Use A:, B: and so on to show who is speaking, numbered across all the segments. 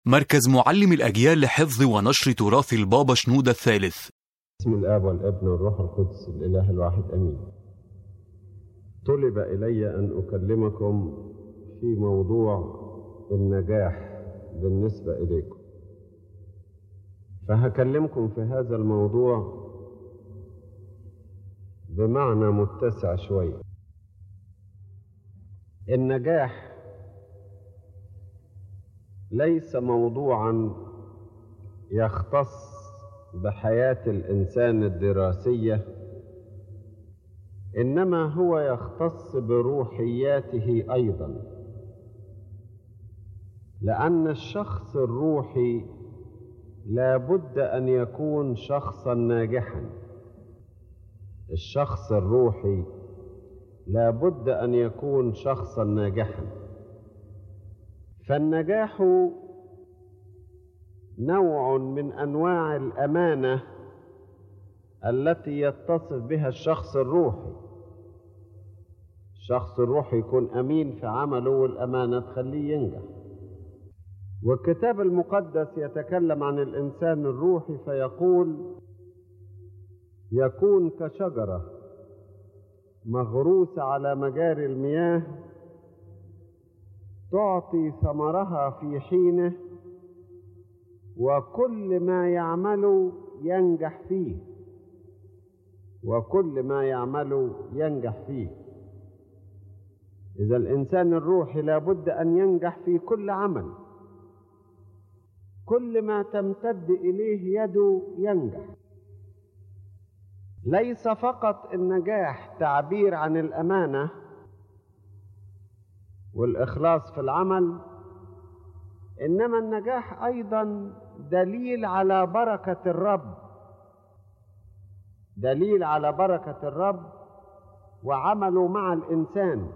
A: مركز معلم الأجيال لحفظ ونشر تراث البابا شنودة الثالث
B: بسم الآب والابن والروح القدس الإله الواحد أمين طلب إلي أن أكلمكم في موضوع النجاح بالنسبة إليكم فهكلمكم في هذا الموضوع بمعنى متسع شوية النجاح ليس موضوعا يختص بحياة الإنسان الدراسية إنما هو يختص بروحياته أيضا لأن الشخص الروحي لا بد أن يكون شخصا ناجحا الشخص الروحي لا بد أن يكون شخصا ناجحا فالنجاح نوع من انواع الامانه التي يتصف بها الشخص الروحي الشخص الروحي يكون امين في عمله والامانه تخليه ينجح والكتاب المقدس يتكلم عن الانسان الروحي فيقول يكون كشجره مغروسه على مجاري المياه تعطي ثمرها في حينه وكل ما يعمل ينجح فيه وكل ما يعمل ينجح فيه اذا الانسان الروحي لابد ان ينجح في كل عمل كل ما تمتد اليه يده ينجح ليس فقط النجاح تعبير عن الامانه والاخلاص في العمل انما النجاح ايضا دليل على بركه الرب دليل على بركه الرب وعمله مع الانسان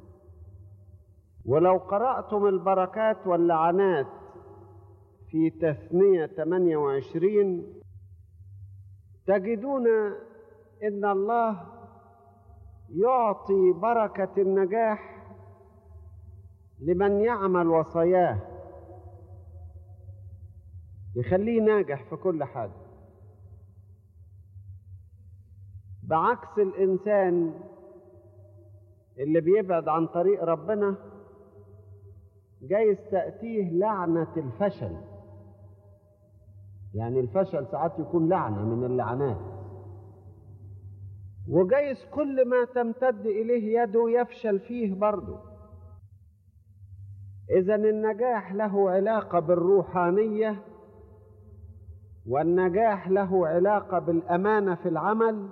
B: ولو قراتم البركات واللعنات في تثنيه 28 تجدون ان الله يعطي بركه النجاح لمن يعمل وصاياه يخليه ناجح في كل حاجه بعكس الانسان اللي بيبعد عن طريق ربنا جايز تاتيه لعنه الفشل يعني الفشل ساعات يكون لعنه من اللعنات وجايز كل ما تمتد اليه يده يفشل فيه برضه اذا النجاح له علاقه بالروحانيه والنجاح له علاقه بالامانه في العمل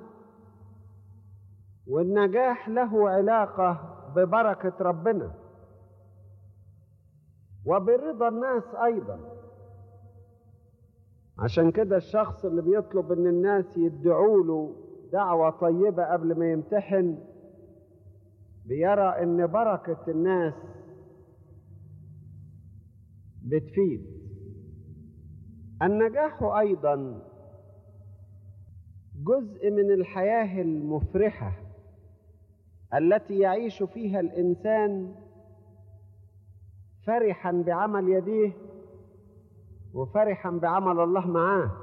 B: والنجاح له علاقه ببركه ربنا وبرضا الناس ايضا عشان كده الشخص اللي بيطلب ان الناس يدعوا له دعوه طيبه قبل ما يمتحن بيرى ان بركه الناس بتفيد النجاح ايضا جزء من الحياه المفرحه التي يعيش فيها الانسان فرحا بعمل يديه وفرحا بعمل الله معاه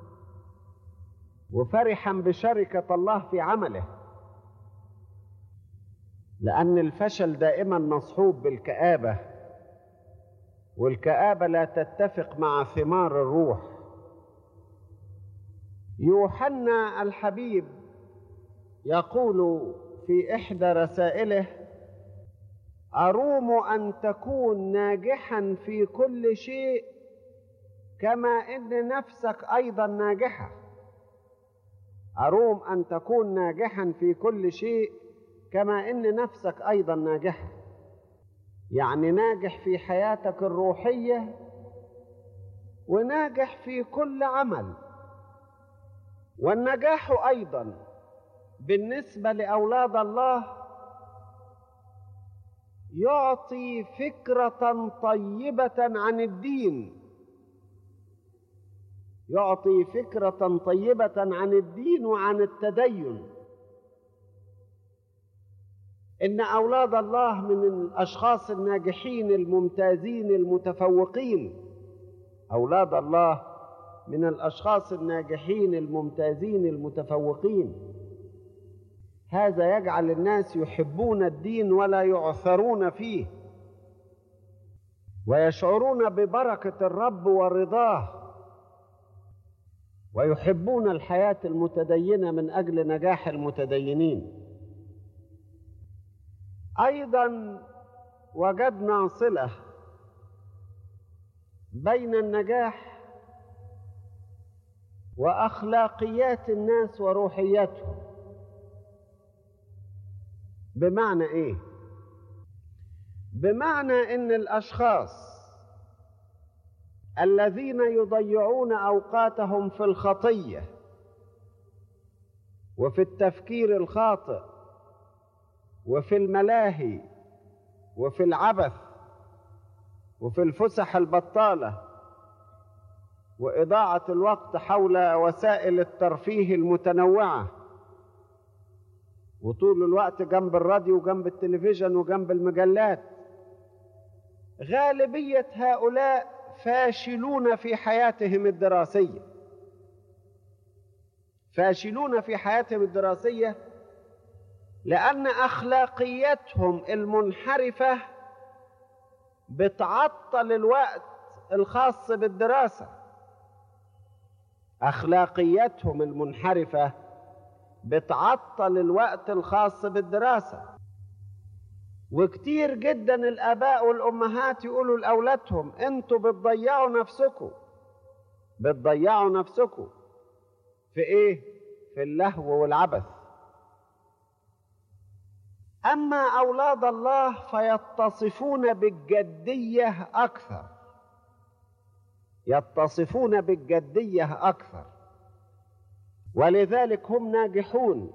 B: وفرحا بشركه الله في عمله لان الفشل دائما مصحوب بالكابه والكآبة لا تتفق مع ثمار الروح يوحنا الحبيب يقول في إحدى رسائله أروم أن تكون ناجحا في كل شيء كما إن نفسك أيضا ناجحة أروم أن تكون ناجحا في كل شيء كما إن نفسك أيضا ناجحة يعني ناجح في حياتك الروحيه وناجح في كل عمل والنجاح ايضا بالنسبه لاولاد الله يعطي فكره طيبه عن الدين يعطي فكره طيبه عن الدين وعن التدين ان اولاد الله من الاشخاص الناجحين الممتازين المتفوقين أولاد الله من الأشخاص الناجحين الممتازين المتفوقين هذا يجعل الناس يحبون الدين ولا يعثرون فيه ويشعرون ببركة الرب ورضاه ويحبون الحياة المتدينة من أجل نجاح المتدينين أيضا وجدنا صلة بين النجاح وأخلاقيات الناس وروحياتهم بمعنى إيه؟ بمعنى إن الأشخاص الذين يضيعون أوقاتهم في الخطية وفي التفكير الخاطئ وفي الملاهي وفي العبث وفي الفسح البطالة وإضاعة الوقت حول وسائل الترفيه المتنوعة وطول الوقت جنب الراديو وجنب التلفزيون وجنب المجلات غالبية هؤلاء فاشلون في حياتهم الدراسية فاشلون في حياتهم الدراسية لأن أخلاقيتهم المنحرفة بتعطل الوقت الخاص بالدراسة أخلاقيتهم المنحرفة بتعطل الوقت الخاص بالدراسة وكتير جدا الآباء والأمهات يقولوا لأولادهم أنتوا بتضيعوا نفسكم بتضيعوا نفسكم في إيه؟ في اللهو والعبث أما أولاد الله فيتصفون بالجدية أكثر يتصفون بالجدية أكثر ولذلك هم ناجحون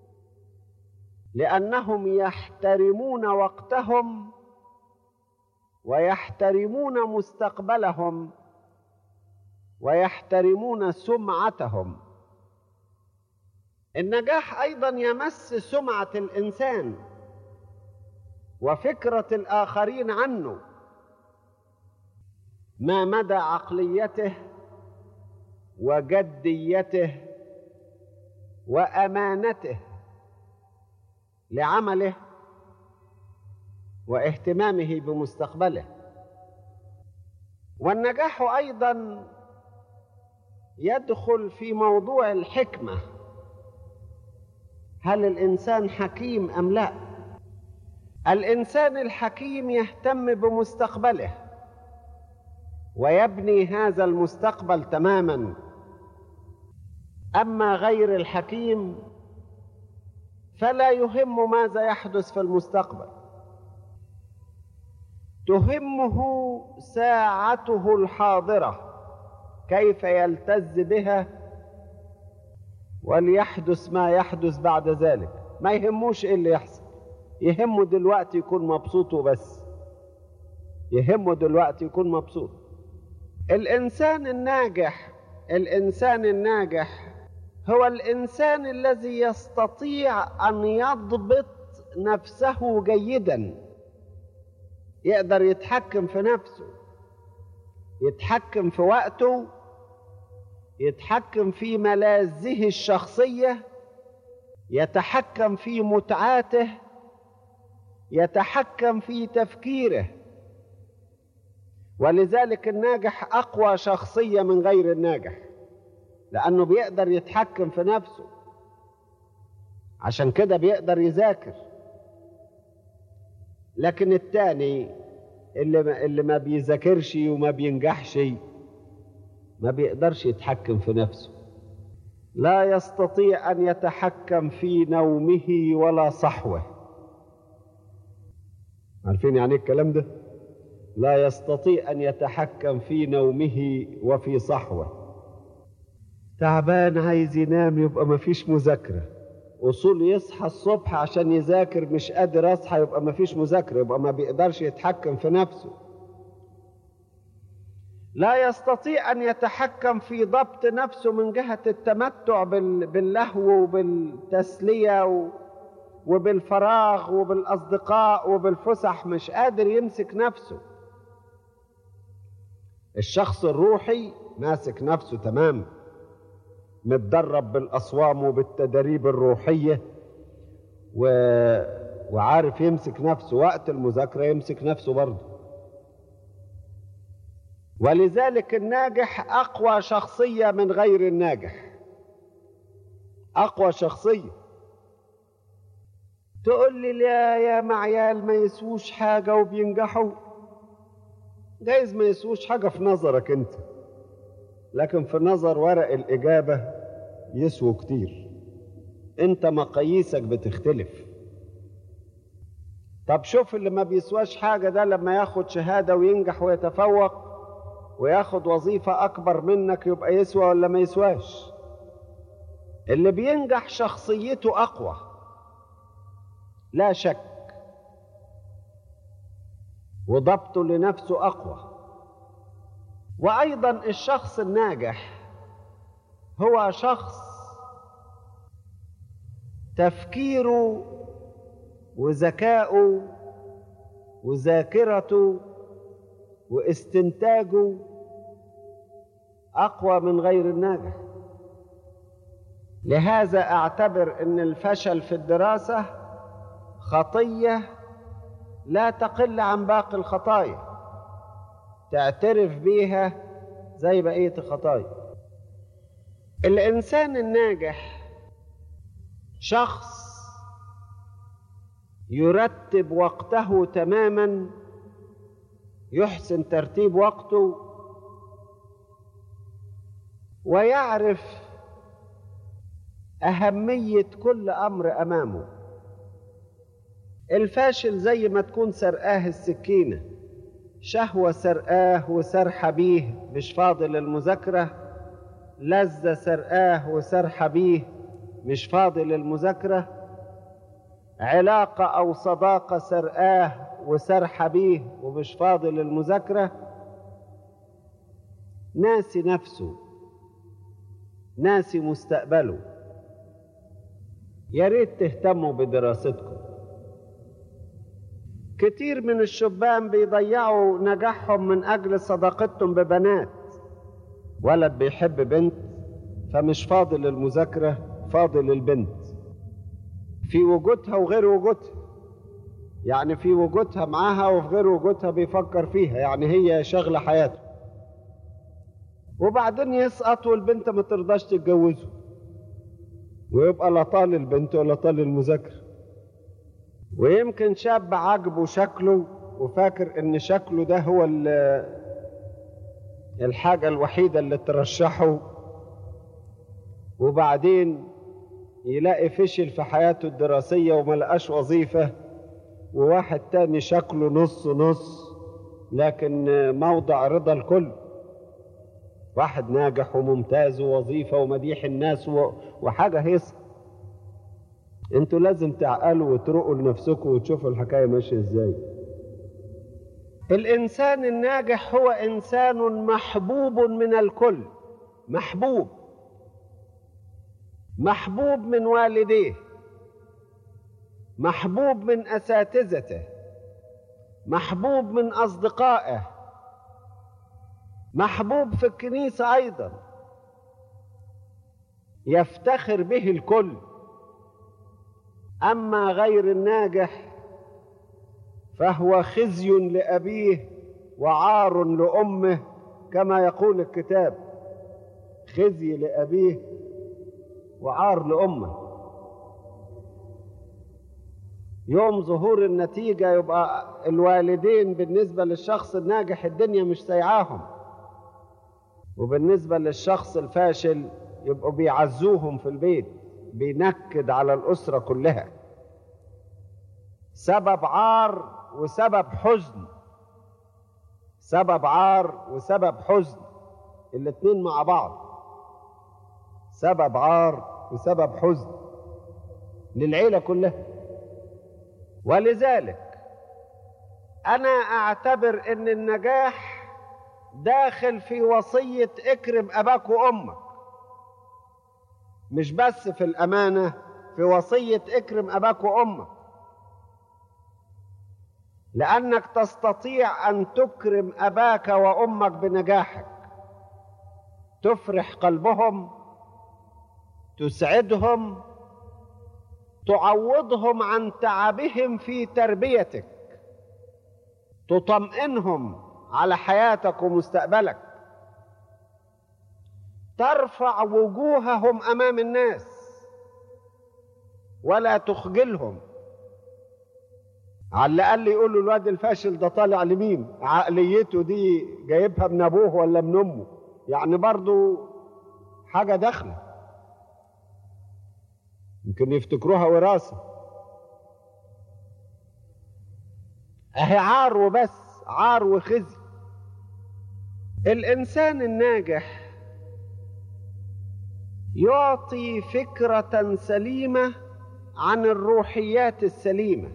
B: لأنهم يحترمون وقتهم ويحترمون مستقبلهم ويحترمون سمعتهم النجاح أيضا يمس سمعة الإنسان وفكرة الآخرين عنه ما مدى عقليته وجديته وأمانته لعمله واهتمامه بمستقبله والنجاح ايضا يدخل في موضوع الحكمه هل الانسان حكيم ام لا الانسان الحكيم يهتم بمستقبله ويبني هذا المستقبل تماما اما غير الحكيم فلا يهم ماذا يحدث في المستقبل تهمه ساعته الحاضره كيف يلتز بها وليحدث ما يحدث بعد ذلك ما يهموش ايه اللي يحصل يهمه دلوقتي يكون مبسوط وبس يهمه دلوقتي يكون مبسوط الانسان الناجح الانسان الناجح هو الانسان الذي يستطيع ان يضبط نفسه جيدا يقدر يتحكم في نفسه يتحكم في وقته يتحكم في ملاذه الشخصيه يتحكم في متعاته يتحكم في تفكيره ولذلك الناجح اقوى شخصيه من غير الناجح لانه بيقدر يتحكم في نفسه عشان كده بيقدر يذاكر لكن التاني اللي ما, اللي ما بيذاكرش وما بينجحش ما بيقدرش يتحكم في نفسه لا يستطيع ان يتحكم في نومه ولا صحوه عارفين يعني الكلام ده لا يستطيع ان يتحكم في نومه وفي صحوه تعبان عايز ينام يبقى ما فيش مذاكره اصول يصحى الصبح عشان يذاكر مش قادر اصحى يبقى ما فيش مذاكره يبقى ما بيقدرش يتحكم في نفسه لا يستطيع ان يتحكم في ضبط نفسه من جهه التمتع باللهو وبالتسليه وبالفراغ وبالاصدقاء وبالفسح مش قادر يمسك نفسه الشخص الروحي ماسك نفسه تمام متدرب بالأصوام وبالتدريب الروحية و... وعارف يمسك نفسه وقت المذاكرة يمسك نفسه برضه ولذلك الناجح أقوى شخصية من غير الناجح أقوى شخصية تقول لي لا يا معيال ما يسووش حاجة وبينجحوا جايز ما يسووش حاجة في نظرك أنت لكن في نظر ورق الإجابة يسووا كتير أنت مقاييسك بتختلف طب شوف اللي ما بيسواش حاجة ده لما ياخد شهادة وينجح ويتفوق وياخد وظيفة أكبر منك يبقى يسوى ولا ما يسواش اللي بينجح شخصيته أقوى لا شك وضبطه لنفسه أقوى وأيضا الشخص الناجح هو شخص تفكيره وذكاؤه وذاكرته واستنتاجه اقوى من غير الناجح لهذا اعتبر ان الفشل في الدراسه خطيه لا تقل عن باقي الخطايا تعترف بيها زي بقيه الخطايا الانسان الناجح شخص يرتب وقته تماما يحسن ترتيب وقته ويعرف اهميه كل امر امامه الفاشل زي ما تكون سرقاه السكينه شهوه سرقاه وسرح بيه مش فاضل المذاكره لذه سرقاه وسرح بيه مش فاضل المذاكره علاقه او صداقه سرقاه وسرح بيه ومش فاضل المذاكرة ناسي نفسه ناسي مستقبله يا ريت تهتموا بدراستكم كتير من الشبان بيضيعوا نجاحهم من أجل صداقتهم ببنات ولد بيحب بنت فمش فاضل المذاكرة فاضل البنت في وجودها وغير وجودها يعني في وجودها معاها وفي غير وجودها بيفكر فيها يعني هي شغلة حياته وبعدين يسقط والبنت ما ترضاش تتجوزه ويبقى لا طال البنت ولا طال المذاكرة ويمكن شاب عاجبه شكله وفاكر ان شكله ده هو الحاجة الوحيدة اللي ترشحه وبعدين يلاقي فشل في حياته الدراسية وما لقاش وظيفة وواحد تاني شكله نص نص لكن موضع رضا الكل واحد ناجح وممتاز ووظيفة ومديح الناس وحاجة هيصة انتوا لازم تعقلوا وترقوا لنفسكم وتشوفوا الحكاية ماشية ازاي الإنسان الناجح هو إنسان محبوب من الكل محبوب محبوب من والديه محبوب من اساتذته محبوب من اصدقائه محبوب في الكنيسه ايضا يفتخر به الكل اما غير الناجح فهو خزي لابيه وعار لامه كما يقول الكتاب خزي لابيه وعار لامه يوم ظهور النتيجة يبقى الوالدين بالنسبة للشخص الناجح الدنيا مش سيعاهم وبالنسبة للشخص الفاشل يبقوا بيعزوهم في البيت بينكد على الأسرة كلها سبب عار وسبب حزن سبب عار وسبب حزن الاتنين مع بعض سبب عار وسبب حزن للعيلة كلها ولذلك انا اعتبر ان النجاح داخل في وصيه اكرم اباك وامك مش بس في الامانه في وصيه اكرم اباك وامك لانك تستطيع ان تكرم اباك وامك بنجاحك تفرح قلبهم تسعدهم تعوضهم عن تعبهم في تربيتك تطمئنهم على حياتك ومستقبلك ترفع وجوههم امام الناس ولا تخجلهم على الاقل يقولوا الواد الفاشل ده طالع لمين عقليته دي جايبها من ابوه ولا من امه يعني برضو حاجه داخله يمكن يفتكروها وراثه اهي عار وبس عار وخزي الانسان الناجح يعطي فكره سليمه عن الروحيات السليمه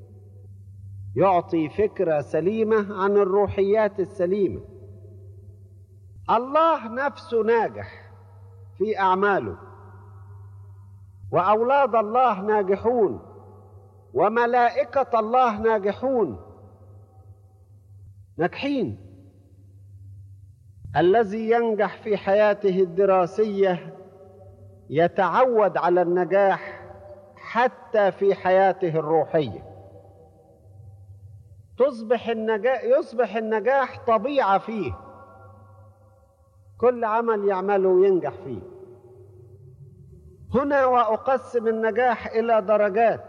B: يعطي فكره سليمه عن الروحيات السليمه الله نفسه ناجح في اعماله واولاد الله ناجحون وملائكه الله ناجحون ناجحين الذي ينجح في حياته الدراسيه يتعود على النجاح حتى في حياته الروحيه تصبح النجاح يصبح النجاح طبيعه فيه كل عمل يعمله ينجح فيه هنا واقسم النجاح الى درجات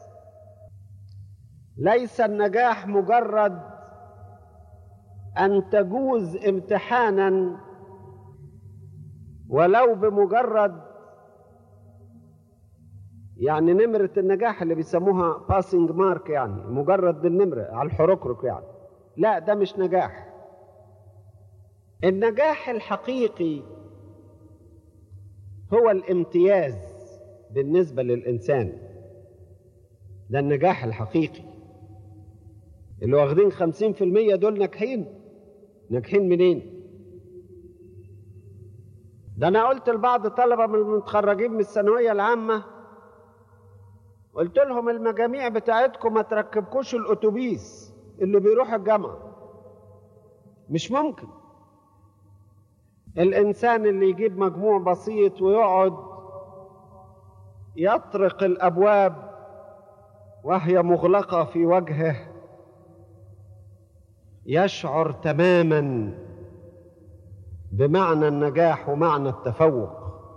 B: ليس النجاح مجرد ان تجوز امتحانا ولو بمجرد يعني نمرة النجاح اللي بيسموها باسنج مارك يعني مجرد النمرة على الحركرك يعني لا ده مش نجاح النجاح الحقيقي هو الامتياز بالنسبة للإنسان ده النجاح الحقيقي اللي واخدين خمسين في المية دول ناجحين ناجحين منين ده أنا قلت لبعض طلبة من المتخرجين من الثانوية العامة قلت لهم المجاميع بتاعتكم ما تركبكوش الأتوبيس اللي بيروح الجامعة مش ممكن الإنسان اللي يجيب مجموع بسيط ويقعد يطرق الأبواب وهي مغلقة في وجهه يشعر تماما بمعنى النجاح ومعنى التفوق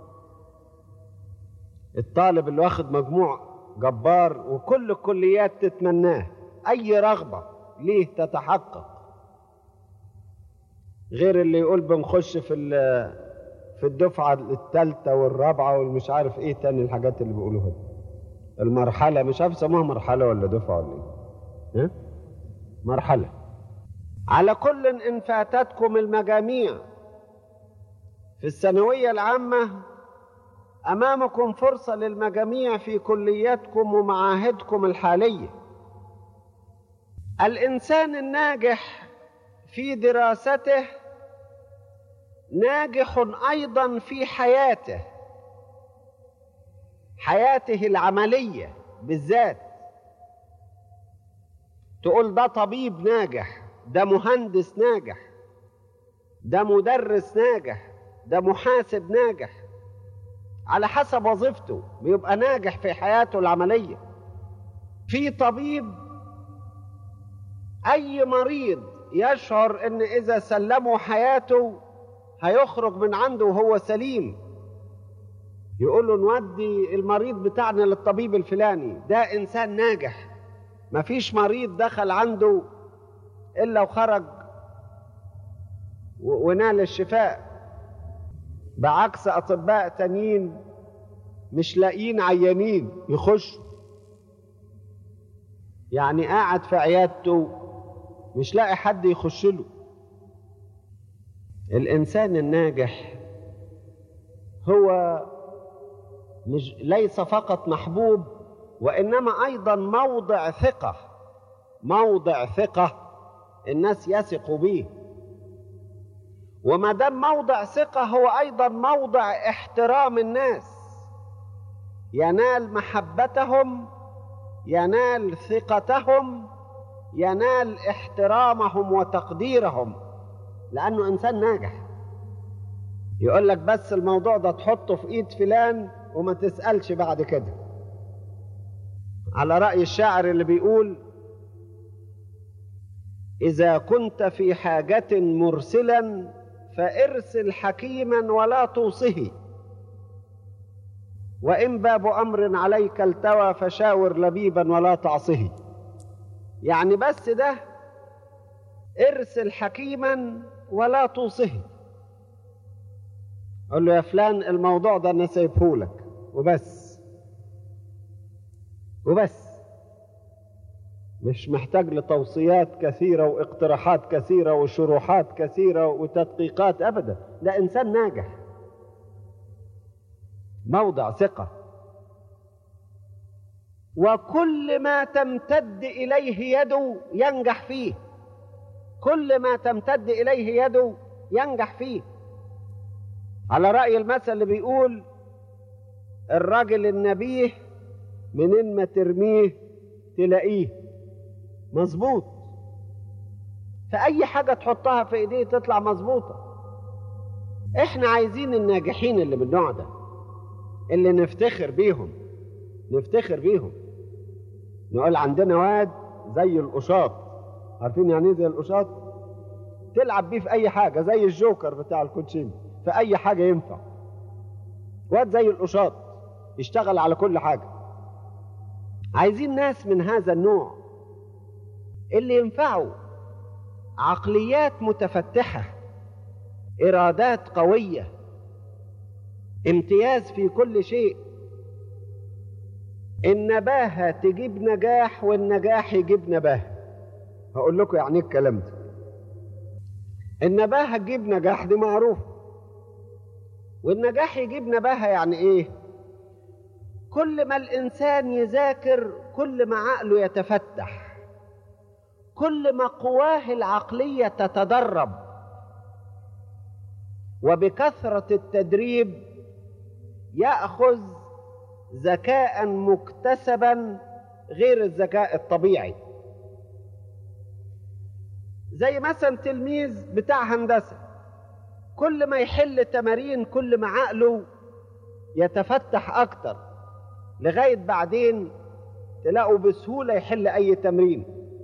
B: الطالب اللي واخد مجموع جبار وكل الكليات تتمناه أي رغبة ليه تتحقق غير اللي يقول بنخش في في الدفعة الثالثة والرابعة والمش عارف ايه تاني الحاجات اللي بيقولوها دي المرحلة مش عارف يسموها مرحلة ولا دفعة ولا ايه ها؟ مرحلة على كل إن فاتتكم المجاميع في الثانوية العامة أمامكم فرصة للمجاميع في كلياتكم ومعاهدكم الحالية الإنسان الناجح في دراسته ناجح أيضا في حياته حياته العملية بالذات تقول ده طبيب ناجح ده مهندس ناجح ده مدرس ناجح ده محاسب ناجح على حسب وظيفته بيبقى ناجح في حياته العملية في طبيب أي مريض يشعر إن إذا سلموا حياته هيخرج من عنده وهو سليم يقول له نودي المريض بتاعنا للطبيب الفلاني ده إنسان ناجح مفيش مريض دخل عنده إلا وخرج ونال الشفاء بعكس أطباء تانيين مش لاقيين عيانين يخشوا يعني قاعد في عيادته مش لاقي حد يخش له الإنسان الناجح هو مش ليس فقط محبوب وإنما أيضا موضع ثقة موضع ثقة الناس يثقوا به وما دام موضع ثقة هو أيضا موضع احترام الناس ينال محبتهم ينال ثقتهم ينال احترامهم وتقديرهم لانه انسان ناجح يقول لك بس الموضوع ده تحطه في ايد فلان وما تسالش بعد كده على راي الشاعر اللي بيقول اذا كنت في حاجه مرسلا فارسل حكيما ولا توصه وان باب امر عليك التوى فشاور لبيبا ولا تعصه يعني بس ده ارسل حكيما ولا توصه قول له يا فلان الموضوع ده انا سايبهولك وبس وبس مش محتاج لتوصيات كثيرة واقتراحات كثيرة وشروحات كثيرة وتدقيقات أبدا ده إنسان ناجح موضع ثقة وكل ما تمتد إليه يده ينجح فيه كل ما تمتد إليه يده ينجح فيه على رأي المثل اللي بيقول الراجل النبيه منين ما ترميه تلاقيه مظبوط فأي حاجة تحطها في إيديه تطلع مظبوطة إحنا عايزين الناجحين اللي من النوع ده اللي نفتخر بيهم نفتخر بيهم نقول عندنا واد زي القشاط عارفين يعني ايه زي القشاط تلعب بيه في اي حاجه زي الجوكر بتاع الكوتشين في اي حاجه ينفع واد زي القشاط يشتغل على كل حاجه عايزين ناس من هذا النوع اللي ينفعوا عقليات متفتحه ارادات قويه امتياز في كل شيء النباهة تجيب نجاح والنجاح يجيب نباهة هقول لكم يعني ايه الكلام ده النباهة تجيب نجاح دي معروفة والنجاح يجيب نباهة يعني ايه كل ما الإنسان يذاكر كل ما عقله يتفتح كل ما قواه العقلية تتدرب وبكثرة التدريب يأخذ ذكاء مكتسبا غير الذكاء الطبيعي زي مثلا تلميذ بتاع هندسة كل ما يحل تمارين كل ما عقله يتفتح أكتر لغاية بعدين تلاقوا بسهولة يحل أي تمرين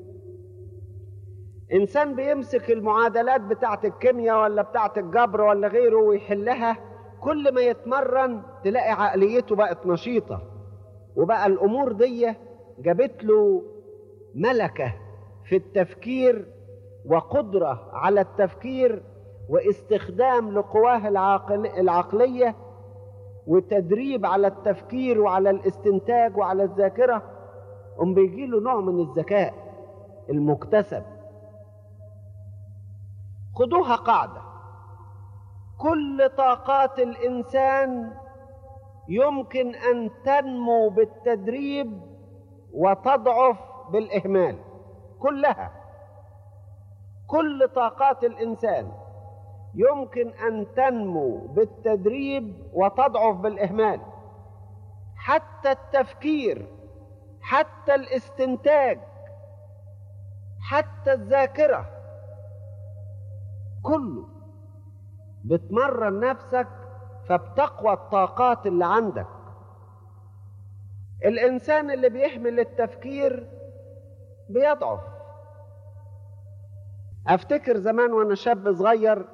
B: إنسان بيمسك المعادلات بتاعت الكيمياء ولا بتاعت الجبر ولا غيره ويحلها كل ما يتمرن تلاقي عقليته بقت نشيطة وبقى الأمور دي جابت له ملكة في التفكير وقدرة على التفكير واستخدام لقواه العقل العقلية وتدريب على التفكير وعلى الاستنتاج وعلى الذاكرة قم بيجي له نوع من الذكاء المكتسب خدوها قاعده كل طاقات الانسان يمكن ان تنمو بالتدريب وتضعف بالاهمال كلها كل طاقات الانسان يمكن ان تنمو بالتدريب وتضعف بالاهمال حتى التفكير حتى الاستنتاج حتى الذاكره كله بتمرن نفسك فبتقوى الطاقات اللي عندك الانسان اللي بيهمل التفكير بيضعف افتكر زمان وانا شاب صغير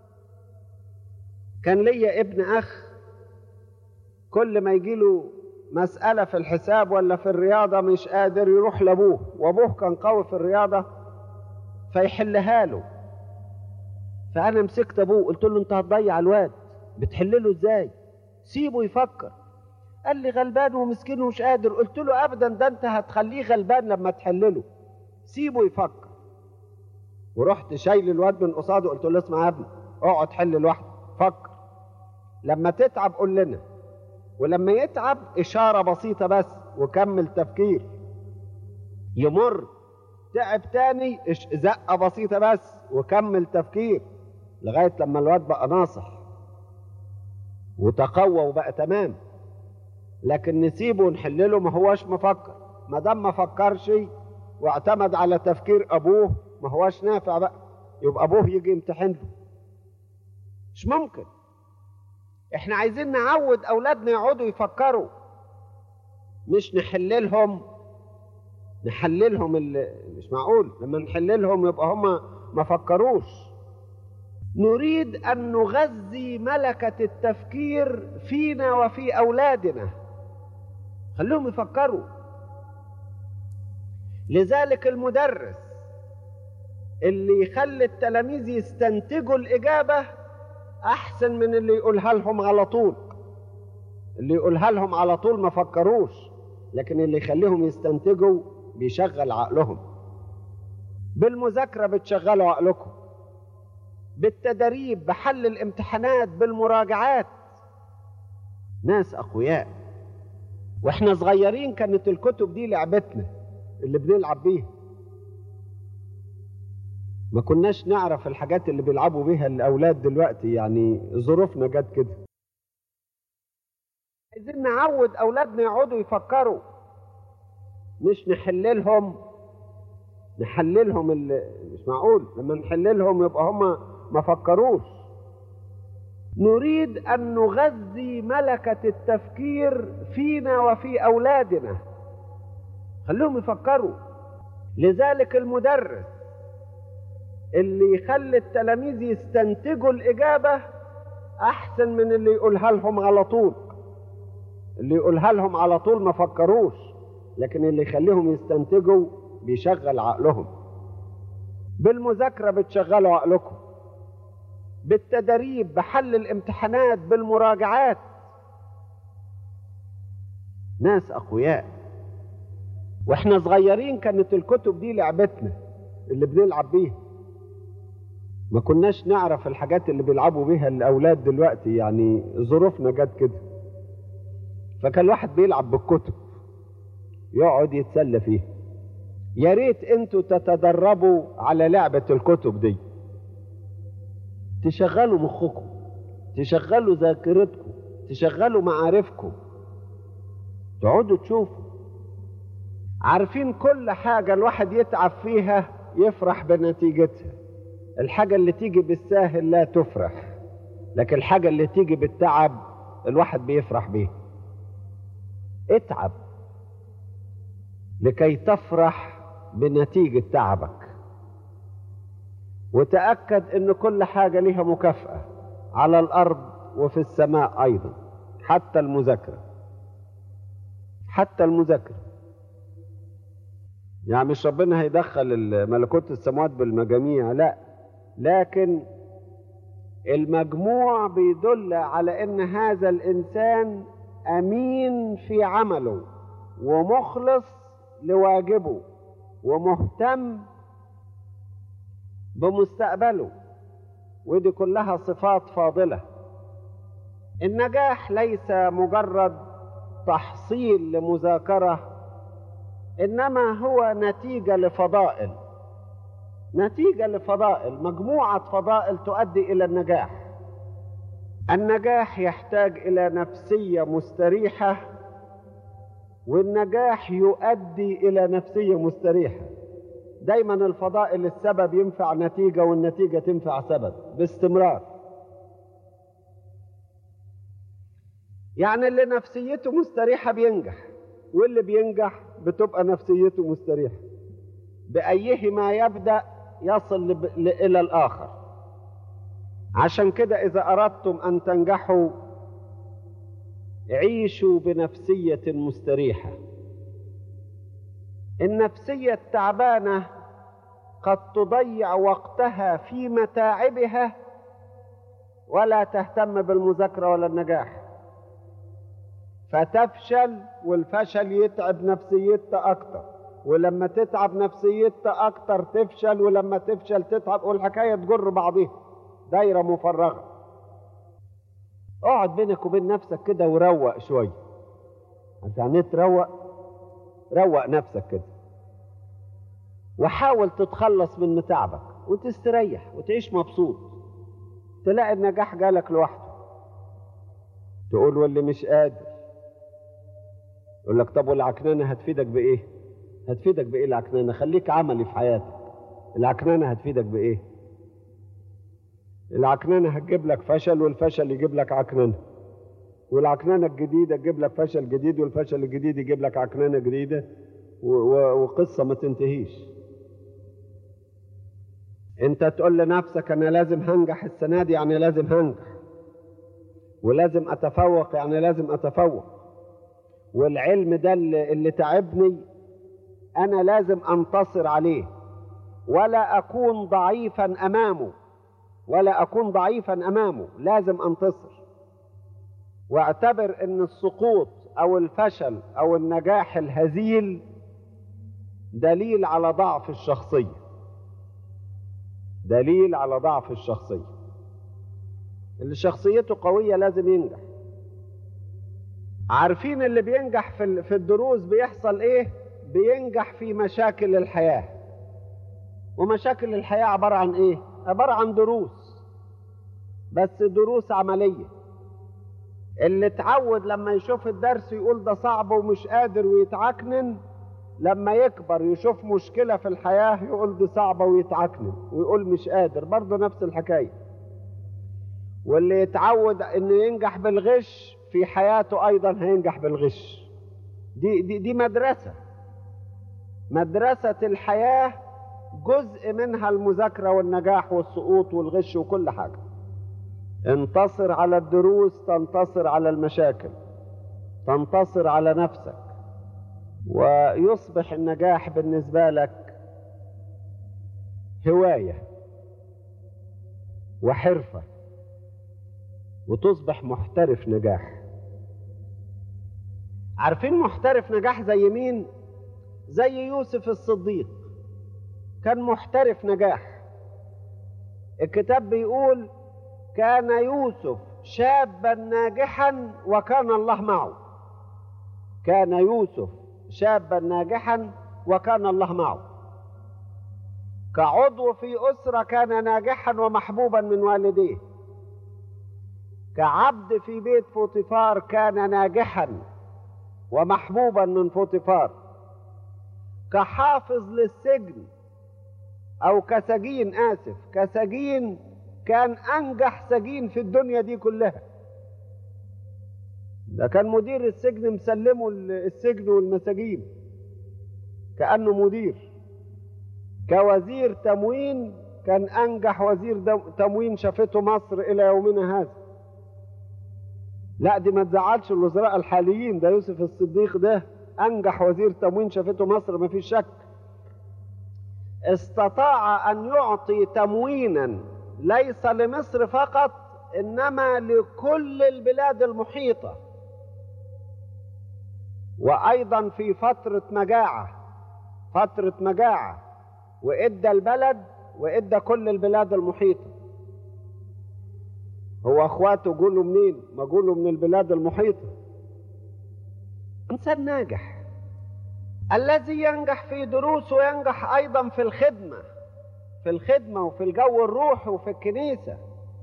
B: كان ليا ابن اخ كل ما يجيله مسألة في الحساب ولا في الرياضة مش قادر يروح لأبوه وأبوه كان قوي في الرياضة فيحلها له فانا مسكت ابوه قلت له انت هتضيع الواد بتحلله ازاي سيبه يفكر قال لي غلبان ومسكين ومش قادر قلت له ابدا ده انت هتخليه غلبان لما تحلله سيبه يفكر ورحت شايل الواد من قصاده قلت له اسمع يا ابني اقعد حل لوحدك فكر لما تتعب قول لنا ولما يتعب اشاره بسيطه بس وكمل تفكير يمر تعب تاني زقه بسيطه بس وكمل تفكير لغايه لما الواد بقى ناصح وتقوى وبقى تمام لكن نسيبه ونحلله ما هوش مفكر ما دام ما فكرش واعتمد على تفكير ابوه ما هواش نافع بقى يبقى ابوه يجي يمتحنه مش ممكن احنا عايزين نعود اولادنا يقعدوا يفكروا مش نحللهم نحللهم اللي مش معقول لما نحللهم يبقى هم ما فكروش نريد ان نغذي ملكه التفكير فينا وفي اولادنا خليهم يفكروا لذلك المدرس اللي يخلي التلاميذ يستنتجوا الاجابه احسن من اللي يقولها لهم على طول اللي يقولها لهم على طول ما فكروش لكن اللي يخليهم يستنتجوا بيشغل عقلهم بالمذاكره بتشغلوا عقلكم بالتدريب بحل الامتحانات بالمراجعات ناس اقوياء واحنا صغيرين كانت الكتب دي لعبتنا اللي بنلعب بيها ما كناش نعرف الحاجات اللي بيلعبوا بيها الاولاد دلوقتي يعني ظروفنا جت كده عايزين نعود اولادنا يقعدوا يفكروا مش نحللهم نحللهم اللي مش معقول لما نحللهم يبقى هم ما فكروش نريد ان نغذي ملكه التفكير فينا وفي اولادنا خليهم يفكروا لذلك المدرس اللي يخلي التلاميذ يستنتجوا الاجابه احسن من اللي يقولها لهم على طول اللي يقولها لهم على طول ما فكروش لكن اللي يخليهم يستنتجوا بيشغل عقلهم بالمذاكره بتشغلوا عقلكم بالتدريب بحل الامتحانات بالمراجعات ناس اقوياء واحنا صغيرين كانت الكتب دي لعبتنا اللي بنلعب بيها ما كناش نعرف الحاجات اللي بيلعبوا بيها الاولاد دلوقتي يعني ظروفنا جت كده فكان الواحد بيلعب بالكتب يقعد يتسلى فيها يا ريت انتوا تتدربوا على لعبة الكتب دي تشغلوا مخكم تشغلوا ذاكرتكم تشغلوا معارفكم تقعدوا تشوفوا عارفين كل حاجة الواحد يتعب فيها يفرح بنتيجتها الحاجة اللي تيجي بالساهل لا تفرح لكن الحاجة اللي تيجي بالتعب الواحد بيفرح بيها اتعب لكي تفرح بنتيجة تعبك وتأكد ان كل حاجة لها مكافأة على الارض وفي السماء ايضا حتى المذاكرة حتى المذاكرة يعني مش ربنا هيدخل ملكوت السماوات بالمجاميع لا لكن المجموع بيدل على ان هذا الانسان امين في عمله ومخلص لواجبه ومهتم بمستقبله ودي كلها صفات فاضله النجاح ليس مجرد تحصيل لمذاكره انما هو نتيجه لفضائل نتيجه لفضائل مجموعه فضائل تؤدي الى النجاح النجاح يحتاج الى نفسيه مستريحه والنجاح يؤدي الى نفسيه مستريحه دايما الفضائل السبب ينفع نتيجه والنتيجه تنفع سبب باستمرار يعني اللي نفسيته مستريحه بينجح واللي بينجح بتبقى نفسيته مستريحه بايهما يبدا يصل لب... ل... الى الاخر عشان كده اذا اردتم ان تنجحوا عيشوا بنفسيه مستريحه النفسيه التعبانه قد تضيع وقتها في متاعبها ولا تهتم بالمذاكره ولا النجاح فتفشل والفشل يتعب نفسيتها اكتر ولما تتعب نفسيتها اكتر تفشل ولما تفشل تتعب والحكايه تجر بعضيها دايره مفرغه اقعد بينك وبين نفسك كده وروق شويه انت يعني تروق روق نفسك كده وحاول تتخلص من متاعبك وتستريح وتعيش مبسوط تلاقي النجاح جالك لوحده تقول واللي مش قادر يقول لك طب والعكنانه هتفيدك بايه هتفيدك بايه العكنانه خليك عملي في حياتك العكنانه هتفيدك بايه العكنانه هتجيب لك فشل والفشل يجيب لك عكنانه والعكنانه الجديده تجيب لك فشل جديد والفشل الجديد يجيب لك عكنانه جديده و- و- وقصه ما تنتهيش انت تقول لنفسك انا لازم هنجح السنه دي يعني لازم هنجح ولازم اتفوق يعني لازم اتفوق والعلم ده اللي, اللي تعبني انا لازم انتصر عليه ولا اكون ضعيفا امامه ولا اكون ضعيفا امامه لازم انتصر واعتبر ان السقوط او الفشل او النجاح الهزيل دليل على ضعف الشخصيه دليل على ضعف الشخصيه اللي شخصيته قويه لازم ينجح عارفين اللي بينجح في ال- في الدروس بيحصل ايه بينجح في مشاكل الحياه ومشاكل الحياه عباره عن ايه عباره عن دروس بس دروس عمليه اللي اتعود لما يشوف الدرس يقول ده صعب ومش قادر ويتعكنن لما يكبر يشوف مشكلة في الحياة يقول دي صعبة ويتعكنن ويقول مش قادر برضه نفس الحكاية واللي يتعود انه ينجح بالغش في حياته ايضا هينجح بالغش دي دي دي مدرسة مدرسة الحياة جزء منها المذاكرة والنجاح والسقوط والغش وكل حاجة انتصر على الدروس تنتصر على المشاكل تنتصر على نفسك ويصبح النجاح بالنسبة لك هواية وحرفة وتصبح محترف نجاح عارفين محترف نجاح زي مين زي يوسف الصديق كان محترف نجاح الكتاب بيقول كان يوسف شابا ناجحا وكان الله معه كان يوسف شابا ناجحا وكان الله معه كعضو في أسرة كان ناجحا ومحبوبا من والديه كعبد في بيت فوطيفار كان ناجحا ومحبوبا من فوطيفار كحافظ للسجن أو كسجين آسف كسجين كان أنجح سجين في الدنيا دي كلها ده كان مدير السجن مسلمه السجن والمساجين كأنه مدير كوزير تموين كان أنجح وزير دم- تموين شافته مصر إلى يومنا هذا لا دي ما تزعلش الوزراء الحاليين ده يوسف الصديق ده أنجح وزير تموين شافته مصر ما فيش شك استطاع أن يعطي تموينا ليس لمصر فقط إنما لكل البلاد المحيطة وأيضا في فترة مجاعة فترة مجاعة وإدى البلد وإدى كل البلاد المحيطة هو أخواته جوله منين؟ ما جوله من البلاد المحيطة إنسان ناجح الذي ينجح في دروسه ينجح أيضا في الخدمة في الخدمة وفي الجو الروحي وفي الكنيسة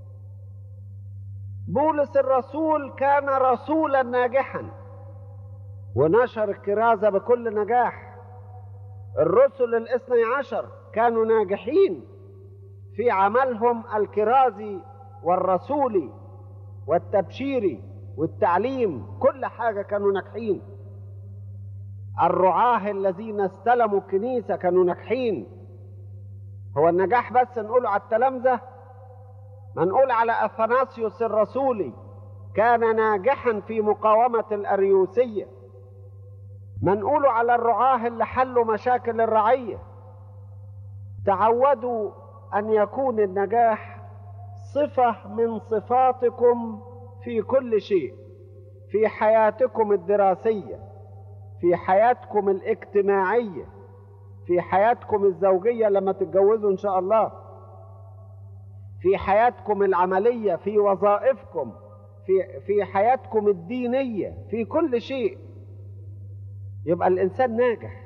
B: بولس الرسول كان رسولا ناجحا ونشر الكرازة بكل نجاح الرسل الاثني عشر كانوا ناجحين في عملهم الكرازي والرسولي والتبشيري والتعليم كل حاجة كانوا ناجحين الرعاة الذين استلموا الكنيسة كانوا ناجحين هو النجاح بس نقول على التلامذة ما نقول على أثناسيوس الرسولي كان ناجحا في مقاومة الأريوسية ما نقول على الرعاة اللي حلوا مشاكل الرعية تعودوا أن يكون النجاح صفة من صفاتكم في كل شيء في حياتكم الدراسية في حياتكم الاجتماعية في حياتكم الزوجية لما تتجوزوا إن شاء الله في حياتكم العملية في وظائفكم في في حياتكم الدينية في كل شيء يبقى الإنسان ناجح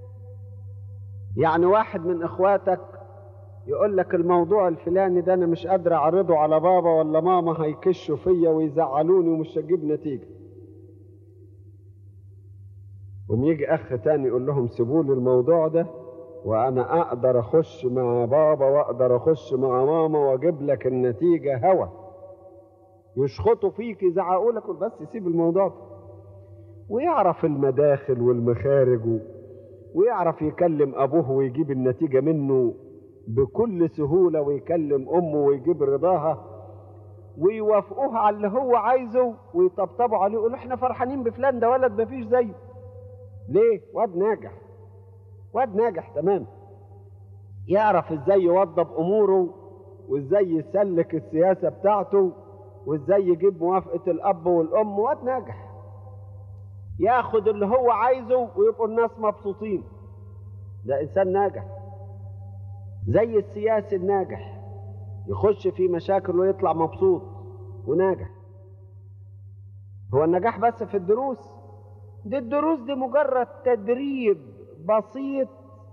B: يعني واحد من إخواتك يقول لك الموضوع الفلاني ده أنا مش قادر أعرضه على بابا ولا ماما هيكشوا فيا ويزعلوني ومش هجيب نتيجة ويجي اخ تاني يقول لهم سيبوا لي الموضوع ده وانا اقدر اخش مع بابا واقدر اخش مع ماما واجيب لك النتيجه هوا يشخطوا فيك يزعقوا لك بس سيب الموضوع ده ويعرف المداخل والمخارج و... ويعرف يكلم ابوه ويجيب النتيجه منه بكل سهوله ويكلم امه ويجيب رضاها ويوافقوه على اللي هو عايزه ويطبطبوا عليه يقولوا احنا فرحانين بفلان ده ولد مفيش زيه ليه واد ناجح واد ناجح تمام يعرف ازاي يوضب اموره وازاي يسلك السياسه بتاعته وازاي يجيب موافقه الاب والام واد ناجح ياخد اللي هو عايزه ويبقوا الناس مبسوطين ده انسان ناجح زي السياسي الناجح يخش في مشاكل ويطلع مبسوط وناجح هو النجاح بس في الدروس دي الدروس دي مجرد تدريب بسيط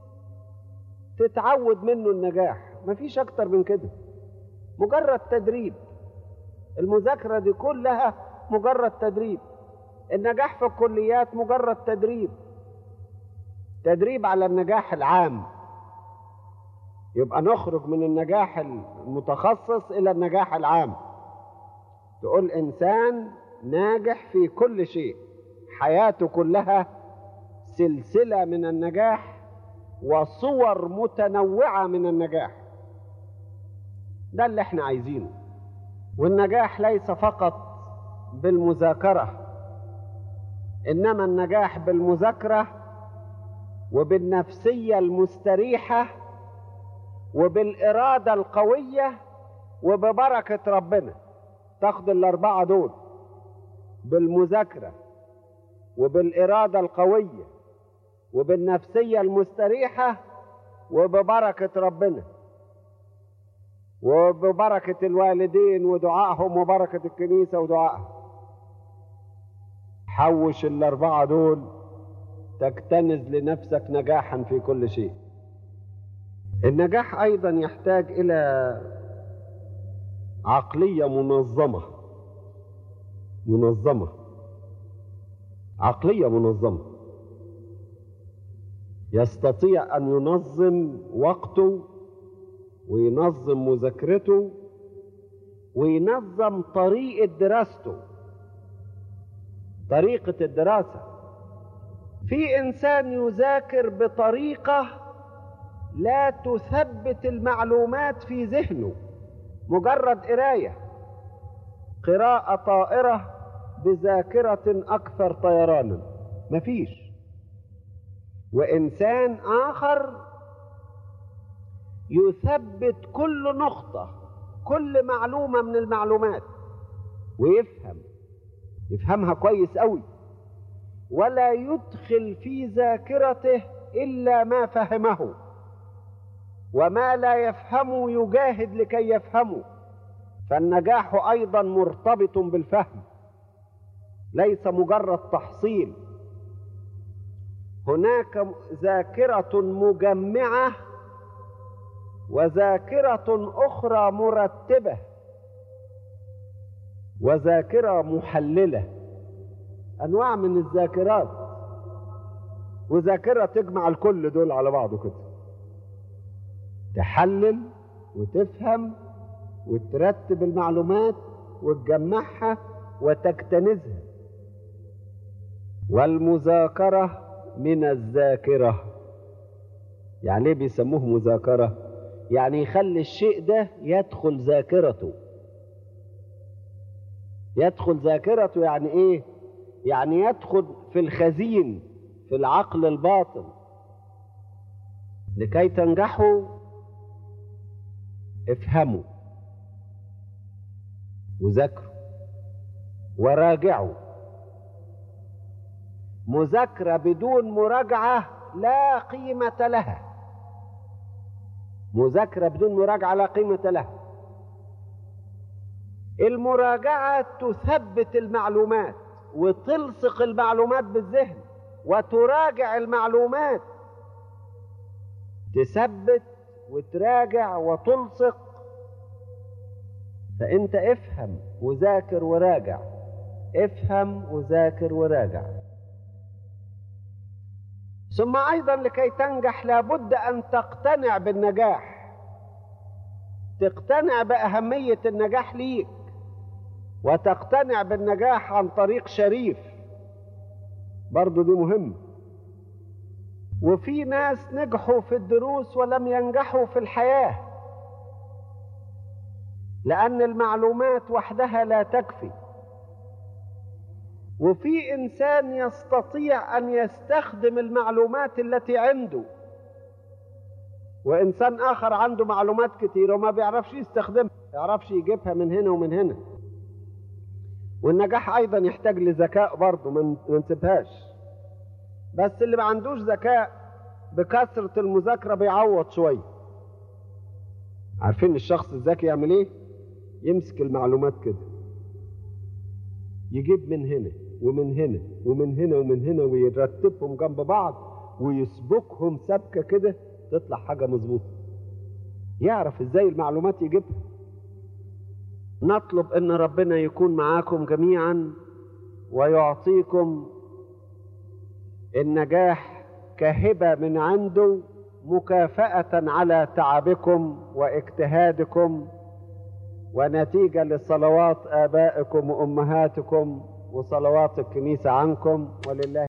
B: تتعود منه النجاح مفيش اكتر من كده مجرد تدريب المذاكرة دي كلها مجرد تدريب النجاح في الكليات مجرد تدريب تدريب على النجاح العام يبقى نخرج من النجاح المتخصص الى النجاح العام تقول انسان ناجح في كل شيء حياته كلها سلسله من النجاح وصور متنوعه من النجاح ده اللي احنا عايزينه والنجاح ليس فقط بالمذاكره انما النجاح بالمذاكره وبالنفسيه المستريحه وبالاراده القويه وببركه ربنا تاخد الاربعه دول بالمذاكره وبالاراده القويه وبالنفسيه المستريحه وببركه ربنا وببركه الوالدين ودعائهم وبركه الكنيسه ودعائها حوش الاربعه دول تكتنز لنفسك نجاحا في كل شيء النجاح ايضا يحتاج الى عقليه منظمه منظمه عقليه منظمه يستطيع ان ينظم وقته وينظم مذاكرته وينظم طريقه دراسته طريقه الدراسه في انسان يذاكر بطريقه لا تثبت المعلومات في ذهنه مجرد قرايه قراءه طائره بذاكره اكثر طيرانا مفيش وانسان اخر يثبت كل نقطه كل معلومه من المعلومات ويفهم يفهمها كويس قوي ولا يدخل في ذاكرته الا ما فهمه وما لا يفهمه يجاهد لكي يفهمه فالنجاح ايضا مرتبط بالفهم ليس مجرد تحصيل هناك ذاكره مجمعه وذاكره اخرى مرتبه وذاكره محلله انواع من الذاكرات وذاكره تجمع الكل دول على بعضه كده تحلل وتفهم وترتب المعلومات وتجمعها وتكتنزها والمذاكرة من الذاكرة يعني ليه بيسموه مذاكرة يعني يخلي الشيء ده يدخل ذاكرته يدخل ذاكرته يعني ايه يعني يدخل في الخزين في العقل الباطن لكي تنجحوا افهموا وذاكروا وراجعوا مذاكرة بدون مراجعة لا قيمة لها مذاكرة بدون مراجعة لا قيمة لها المراجعة تثبت المعلومات وتلصق المعلومات بالذهن وتراجع المعلومات تثبت وتراجع وتلصق فانت افهم وذاكر وراجع افهم وذاكر وراجع ثم ايضا لكي تنجح لابد ان تقتنع بالنجاح تقتنع باهميه النجاح ليك وتقتنع بالنجاح عن طريق شريف برضو دي مهمه وفي ناس نجحوا في الدروس ولم ينجحوا في الحياه لان المعلومات وحدها لا تكفي وفي انسان يستطيع ان يستخدم المعلومات التي عنده وانسان اخر عنده معلومات كتير وما بيعرفش يستخدمها يعرفش يجيبها من هنا ومن هنا والنجاح ايضا يحتاج لذكاء برضه ما نسيبهاش بس اللي ما عندوش ذكاء بكثرة المذاكرة بيعوض شوية عارفين الشخص الذكي يعمل ايه يمسك المعلومات كده يجيب من هنا ومن هنا ومن هنا ومن هنا ويرتبهم جنب بعض ويسبكهم سبكة كده تطلع حاجة مظبوطة يعرف ازاي المعلومات يجيبها نطلب ان ربنا يكون معاكم جميعا ويعطيكم النجاح كهبة من عنده مكافأة على تعبكم واجتهادكم ونتيجة لصلوات آبائكم وأمهاتكم وصلوات الكنيسة عنكم ولله